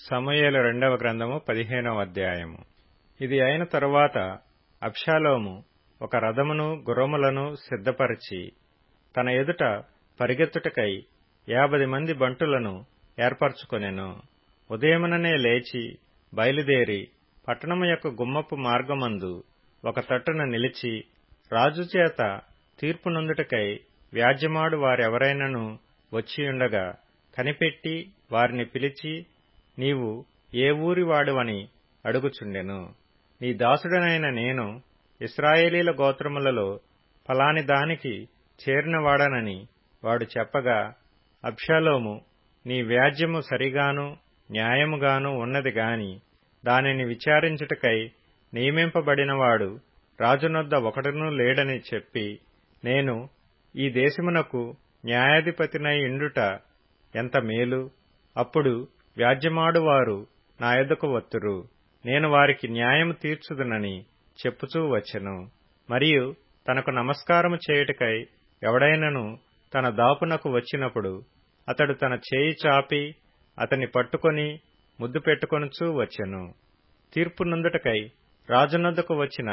సమూయేలు రెండవ గ్రంథము పదిహేనవ అధ్యాయము ఇది అయిన తరువాత అబ్షాలోము ఒక రథమును గుర్రములను సిద్ధపరచి తన ఎదుట పరిగెత్తుటకై యాభది మంది బంటులను ఏర్పరచుకొనెను ఉదయముననే లేచి బయలుదేరి పట్టణము యొక్క గుమ్మపు మార్గమందు ఒక తట్టున నిలిచి రాజు చేత తీర్పు నొందుటకై వ్యాజ్యమాడు వారెవరైనను వచ్చియుండగా కనిపెట్టి వారిని పిలిచి నీవు ఏ ఊరి వాడువని అడుగుచుండెను నీ దాసుడనైన నేను ఇస్రాయేలీల గోత్రములలో ఫలాని దానికి చేరినవాడనని వాడు చెప్పగా అబ్షాలోము నీ వ్యాజ్యము సరిగాను న్యాయముగాను ఉన్నది గాని దానిని విచారించుటకై నియమింపబడినవాడు రాజునొద్ద ఒకడునూ లేడని చెప్పి నేను ఈ దేశమునకు న్యాయాధిపతినై ఇండుట ఎంత మేలు అప్పుడు వ్యాజ్యమాడువారు నా యొద్దకు వత్తురు నేను వారికి న్యాయము తీర్చుదునని చెప్పుచూ వచ్చెను మరియు తనకు నమస్కారము చేయుటకై ఎవడైనను తన దాపునకు వచ్చినప్పుడు అతడు తన చేయి చాపి అతని పట్టుకొని ముద్దు పెట్టుకొనుచూ వచ్చెను తీర్పు నొందుటకై రాజునొద్దకు వచ్చిన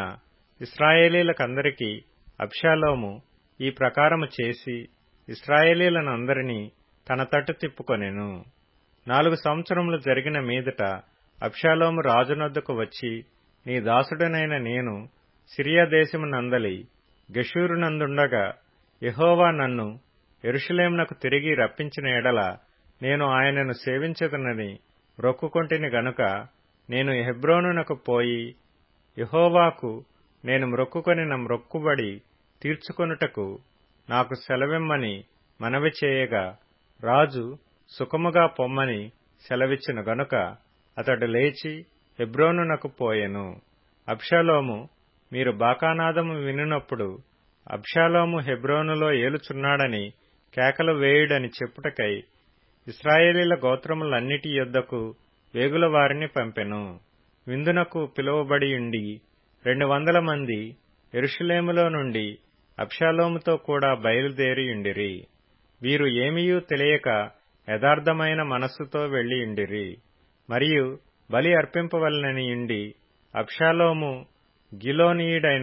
ఇస్రాయేలీలకందరికీ అబ్షాలోము ఈ ప్రకారము చేసి ఇస్రాయేలీలనందరినీ తన తట్టు తిప్పుకొనెను నాలుగు సంవత్సరములు జరిగిన మీదట అబ్షాలోము రాజునొద్దకు వచ్చి నీ దాసుడనైన నేను సిరియా దేశమునందలి గెషూరునందుండగా యహోవా నన్ను ఎరుషులేమునకు తిరిగి రప్పించిన ఎడల నేను ఆయనను సేవించదనని మ్రొక్కుకొంటిని గనుక నేను హెబ్రోనునకు పోయి యహోవాకు నేను మ్రొక్కుకొనిన మ్రొక్కుబడి తీర్చుకొనుటకు నాకు సెలవిమ్మని మనవి చేయగా రాజు సుఖముగా పొమ్మని సెలవిచ్చిన గనుక అతడు లేచి హెబ్రోనునకు పోయెను అబ్షాలోము మీరు బాకానాదము వినునప్పుడు అబ్షాలోము హెబ్రోనులో ఏలుచున్నాడని కేకలు వేయుడని చెప్పుటకై ఇస్రాయేలీల గోత్రములన్నిటి యొద్దకు వేగుల వారిని పంపెను విందునకు పిలువబడియుండి రెండు వందల మంది ఎరుషులేములో నుండి అబ్షాలోముతో కూడా బయలుదేరియుండిరి వీరు ఏమీయూ తెలియక యథార్థమైన మనస్సుతో వెళ్లియుండిరి మరియు బలి అర్పింపవలనని ఉండి అబ్షాలోము గిలోనీయుడైన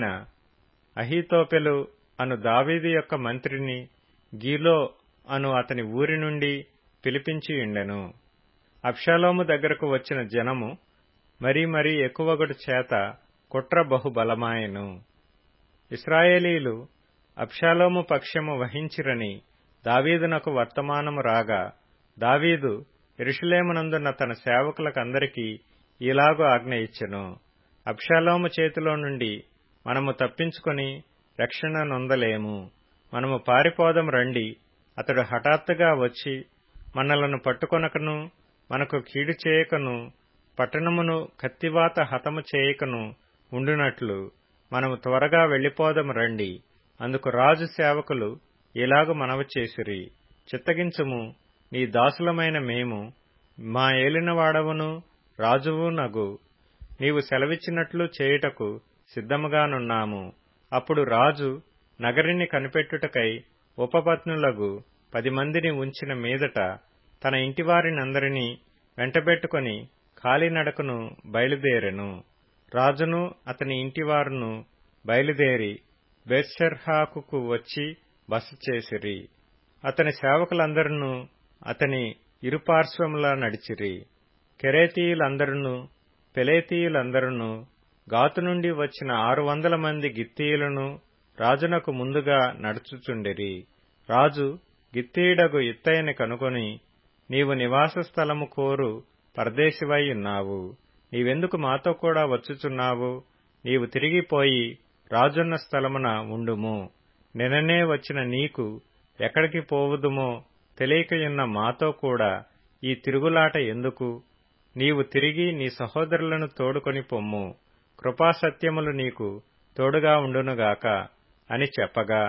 అహీతోపెలు అను దావీదు యొక్క మంత్రిని గీలో అను అతని ఊరి నుండి పిలిపించియుండెను అబ్షాలోము దగ్గరకు వచ్చిన జనము మరీ మరీ ఎక్కువగడు చేత కుట్ర బహుబలమాయెను ఇస్రాయేలీలు అబ్షాలోము పక్షము వహించిరని దావీదునకు వర్తమానము రాగా దావీదు ఎరుషులేమునందున్న తన సేవకులకందరికీ ఇలాగు ఆజ్ఞ ఇచ్చెను అబ్షాలోము చేతిలో నుండి మనము తప్పించుకొని రక్షణ నొందలేము మనము పారిపోదం రండి అతడు హఠాత్తుగా వచ్చి మనలను పట్టుకొనకను మనకు కీడు చేయకను పట్టణమును కత్తివాత హతము చేయకను ఉండునట్లు మనము త్వరగా వెళ్లిపోదం రండి అందుకు రాజు సేవకులు ఇలాగు మనవి చేసిరి చిత్తగించుము నీ దాసులమైన మేము మా ఏలినవాడవును రాజువు నగు నీవు సెలవిచ్చినట్లు చేయుటకు సిద్ధముగానున్నాము అప్పుడు రాజు నగరిని కనిపెట్టుటకై ఉపపత్నులగు పది మందిని ఉంచిన మీదట తన ఇంటివారినందరినీ వెంటబెట్టుకుని కాలినడకను బయలుదేరెను రాజును అతని ఇంటివారును బయలుదేరి బెర్షర్హాకుకు వచ్చి బస చేసిరి అతని సేవకులందరూ అతని ఇరుపార్శ్వములా నడిచిరి కెరేతీయులందరూ పెలేతీయులందరూ గాతు నుండి వచ్చిన ఆరు వందల మంది గిత్తీయులను రాజునకు ముందుగా నడుచుచుండిరి రాజు గిత్తీయుడగు ఇత్తయ్యని కనుగొని నీవు నివాస స్థలము కోరు పరదేశివై ఉన్నావు నీవెందుకు మాతో కూడా వచ్చుచున్నావు నీవు తిరిగిపోయి రాజున్న స్థలమున ఉండుము నిననే వచ్చిన నీకు ఎక్కడికి పోవుదుమో తెలియకయున్న మాతో కూడా ఈ తిరుగులాట ఎందుకు నీవు తిరిగి నీ సహోదరులను తోడుకొని పొమ్ము కృపాసత్యములు నీకు తోడుగా ఉండునుగాక అని చెప్పగా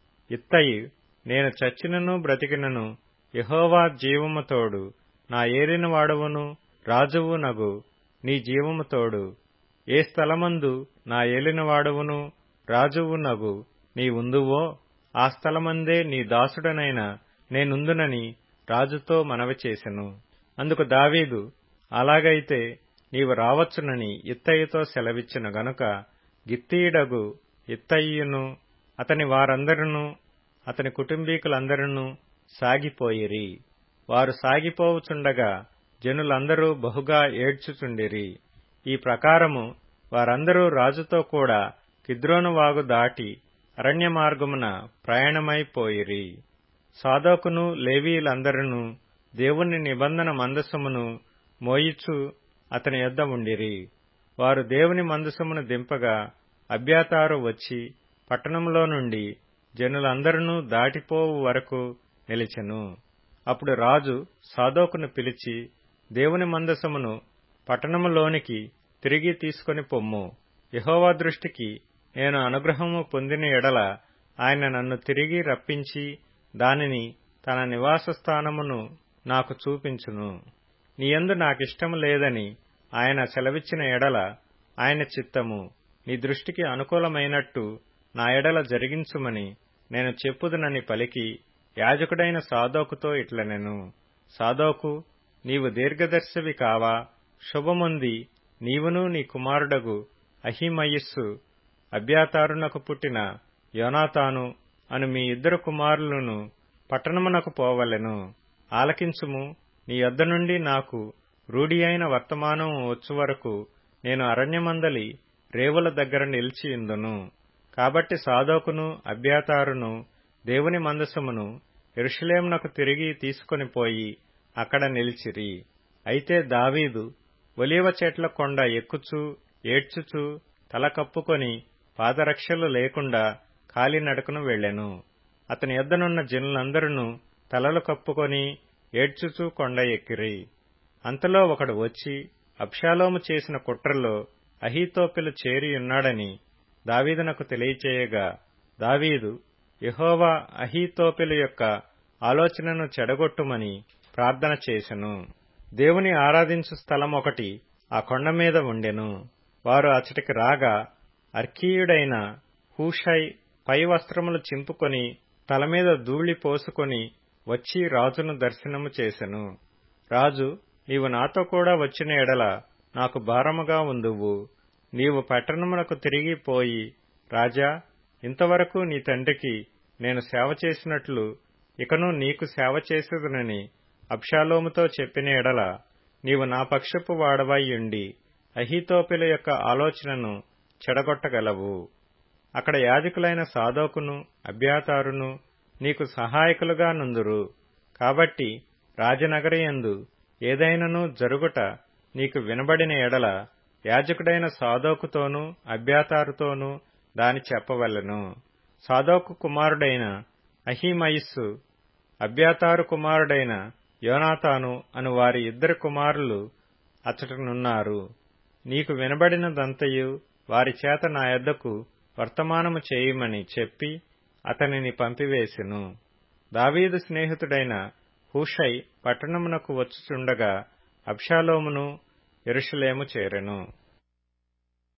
ఇత్తయి నేను చచ్చినను బ్రతికినను యహోవా జీవము తోడు నా ఏలిన వాడవును రాజువు నగు నీ జీవము తోడు ఏ స్థలమందు నా ఏలినవాడవును రాజువు నగు నీ ఉందువో ఆ స్థలమందే నీ దాసుడనైన నేనుందునని రాజుతో మనవి చేసెను అందుకు దావీదు అలాగైతే నీవు రావచ్చునని ఇత్తయితో సెలవిచ్చిన గనుక గిత్తీయుడగు ఇత్తయియును అతని వారందరును అతని కుటుంబీకులందరూ సాగిపోయిరి వారు సాగిపోవుచుండగా జనులందరూ బహుగా ఏడ్చుచుండిరి ఈ ప్రకారము వారందరూ రాజుతో కూడా కిద్రోను వాగు దాటి అరణ్య మార్గమున ప్రయాణమైపోయిరి సాదోకును లేవీలందరూ దేవుని నిబంధన మందసమును మోయిచు అతని యొద్ద ఉండిరి వారు దేవుని మందసమును దింపగా అభ్యాతారు వచ్చి పట్టణంలో నుండి జనులందరూ దాటిపోవు వరకు నిలిచెను అప్పుడు రాజు సాదోకును పిలిచి దేవుని మందసమును పట్టణములోనికి తిరిగి తీసుకొని పొమ్ము యహోవా దృష్టికి నేను అనుగ్రహము పొందిన ఎడల ఆయన నన్ను తిరిగి రప్పించి దానిని తన నివాస స్థానమును నాకు చూపించును నీయందు నాకిష్టము లేదని ఆయన సెలవిచ్చిన ఎడల ఆయన చిత్తము నీ దృష్టికి అనుకూలమైనట్టు నా ఎడల జరిగించుమని నేను చెప్పుదునని పలికి యాజకుడైన సాదోకుతో ఇట్లనెను సాదోకు నీవు దీర్ఘదర్శివి కావా శుభముంది నీవును నీ కుమారుడగు అహిమయస్సు అభ్యాతారునకు పుట్టిన యోనాతాను అను మీ ఇద్దరు కుమారులను పట్టణమునకు పోవలెను ఆలకించుము నీ యొద్ద నుండి నాకు రూఢి అయిన వర్తమానం వచ్చు వరకు నేను అరణ్యమందలి రేవుల దగ్గర నిలిచియుందును కాబట్టి సాదోకును అభ్యాతారును దేవుని మందసమును ఎరుషలేమునకు తిరిగి తీసుకొని పోయి అక్కడ నిలిచిరి అయితే దావీదు ఒలీవ చెట్ల కొండ ఎక్కుచూ ఏడ్చుచూ తల కప్పుకొని పాదరక్షలు లేకుండా కాలినడకను వెళ్లెను అతని యొద్దనున్న జనులందరూ తలలు కప్పుకొని ఏడ్చుచూ కొండ ఎక్కిరి అంతలో ఒకడు వచ్చి అబ్షాలోము చేసిన కుట్రలో అహీతోపెలు చేరియున్నాడని దావీదునకు తెలియచేయగా దావీదు యహోవా అహీతోపెలు యొక్క ఆలోచనను చెడగొట్టుమని ప్రార్థన చేసెను దేవుని ఆరాధించు స్థలం ఒకటి ఆ కొండ మీద ఉండెను వారు అచటికి రాగా అర్కీయుడైన హూషై పై వస్త్రములు చింపుకొని తలమీద ధూళి పోసుకొని వచ్చి రాజును దర్శనము చేసెను రాజు నీవు నాతో కూడా వచ్చిన ఎడల నాకు భారముగా ఉందువు నీవు పట్టణమునకు తిరిగి పోయి రాజా ఇంతవరకు నీ తండ్రికి నేను సేవ చేసినట్లు ఇకను నీకు సేవ చేసేదనని అబ్షాలోముతో చెప్పిన ఎడల నీవు నా పక్షపు వాడవైయుండి అహీతోపిల యొక్క ఆలోచనను చెడగొట్టగలవు అక్కడ యాజకులైన సాదోకును అభ్యాతారును నీకు సహాయకులుగా నుందురు కాబట్టి రాజనగరయందు ఏదైనను జరుగుట నీకు వినబడిన ఎడల యాజకుడైన సాదోకుతోనూ అభ్యాతారుతోనూ దాని చెప్పవలెను సాదోకు కుమారుడైన అహీమయిస్సు అభ్యాతారు కుమారుడైన యోనాతాను అను వారి ఇద్దరు కుమారులు అచ్చటనున్నారు నీకు వినబడినదంతయు వారి చేత నా యొద్దకు వర్తమానము చేయమని చెప్పి అతనిని పంపివేసెను దావీదు స్నేహితుడైన హూషై పట్టణమునకు వచ్చుచుండగా అబ్షాలోమును ఎరుషలేము చేరెను